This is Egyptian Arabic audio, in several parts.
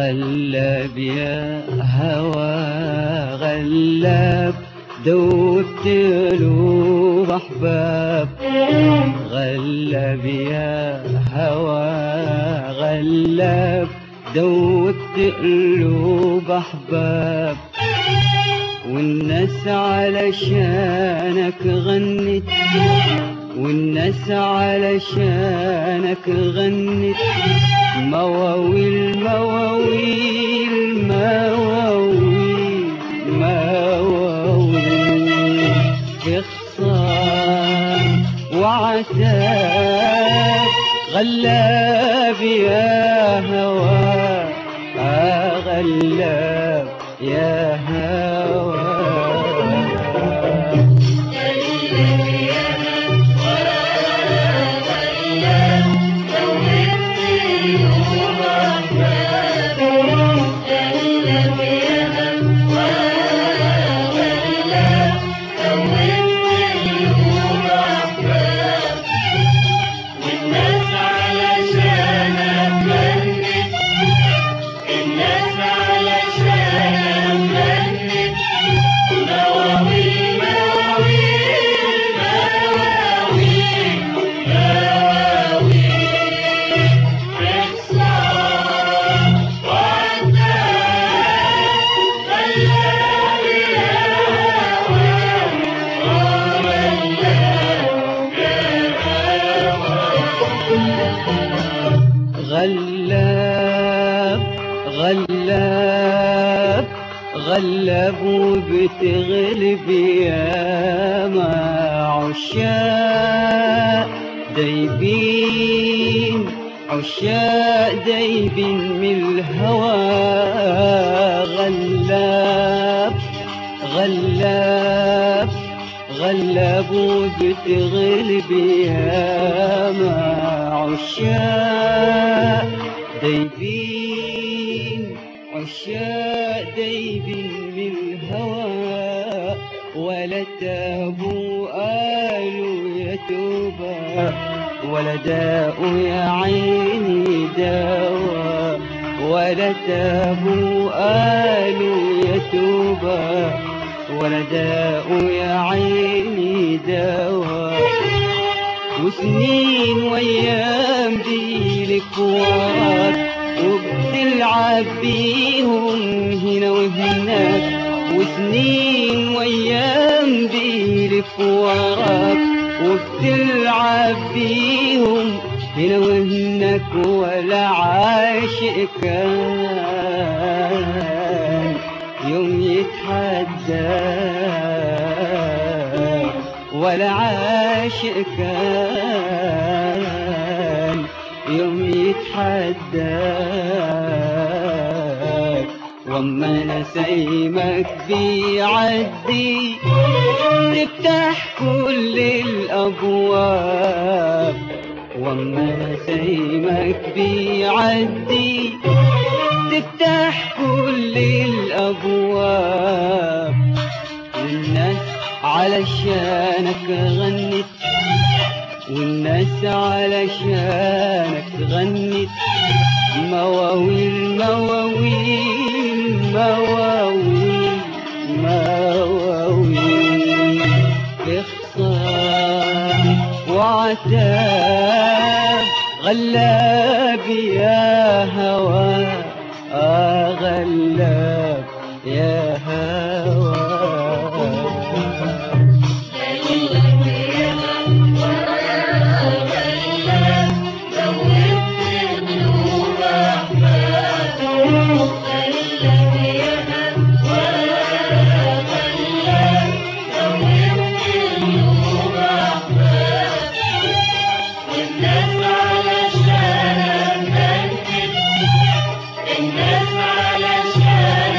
غلاب يا هوى غلاب دوبت قلوب احباب غلاب يا هوى غلاب دوبت قلوب احباب والناس علشانك غنت والناس علشانك غنت مواويل مواويل مواويل مواويل اخصام وعتاب غلاب يا هوى آه غلاب يا هوى والناس علشانك غنت الناس علشانك غنت مواويل مواويل مواويل مواويل اخسر وعداك غلاب يا هوى غلاب غلاب غلاب وبتغلب يا ما عشاق دايبين عشاق دايبين من الهوى غلاب غلاب غلاب وبتغلب يا ما عشاق دايبين عشاق دايبين من الهوى ولا تابوا قالوا يا توبة ولا داء يا عيني دوا ولا تابوا قالوا يا توبة ولا داء يا عيني دوا وسنين وايام دي لكوار وبتلعب بيهم هنا وهناك وسنين وايام دي لكوارك وبتلعب بيهم هنا وهناك ولا عاشق كان يوم يتحدى ولا عاشق كان يوم يتحداك واما انا سايمك بيعدي تفتح كل الابواب واما انا سايمك بيعدي تفتح كل الابواب والناس علشانك غنت والناس علشانك غنت مواويل مواويل مواويل مواويل اخصام وعتاب غلاب يا هوى آه غلاب يا هوى الناس علشانك غنت الناس علشانك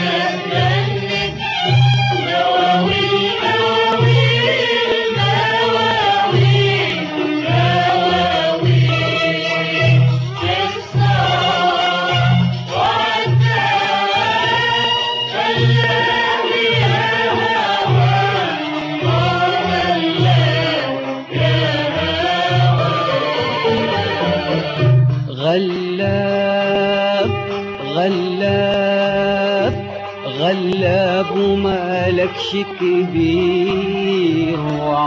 غلاب غلاب ومالكش كبير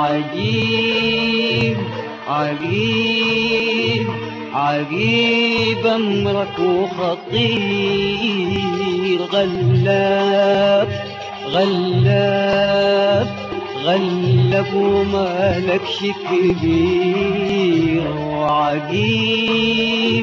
وعجيب عجيب عجيب امرك وخطير غلاب غلاب غلب ومالكش كبير وعجيب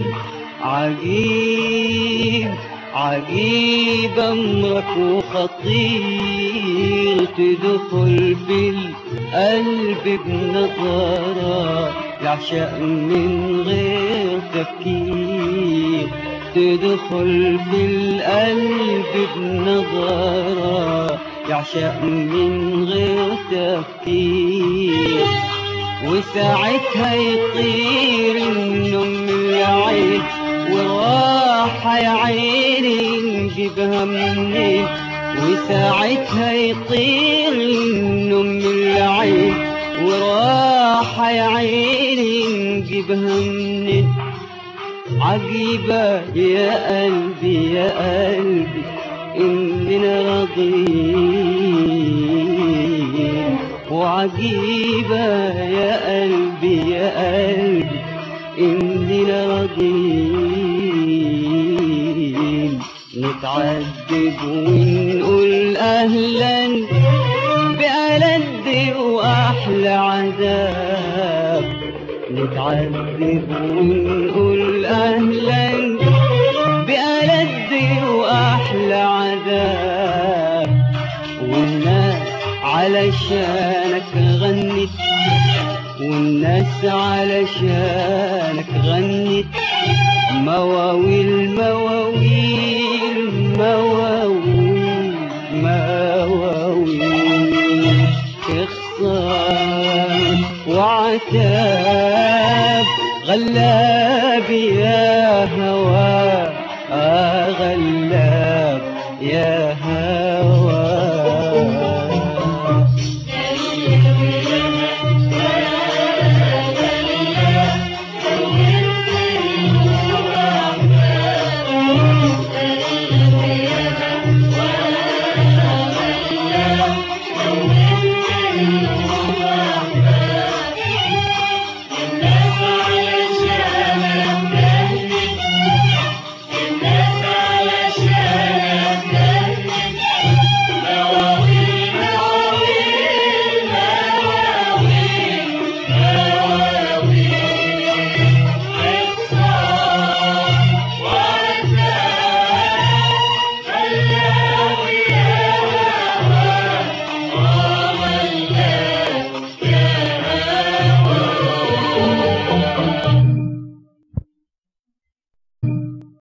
عجيب عجيب امرك وخطير تدخل في القلب بنظرة يعشق من غير تفكير تدخل في القلب بنظرة يعشق من غير تفكير وساعتها يطير النوم من العين وراحة يا عيني نجيبها منين وساعتها يطير النوم من العين وراحة يا عيني نجيبها منين عجيبة يا قلبي يا قلبي إننا راضيين وعجيبة يا قلبي يا قلبي إننا راضيين نتعذب ونقول أهلا بألد وأحلى عذاب نتعذب ونقول أهلا بألد وأحلى عذاب والناس علشانك غنت والناس علشانك غنت مواويل مواويل مواويل مواويل اخصام وعتاب غلاب يا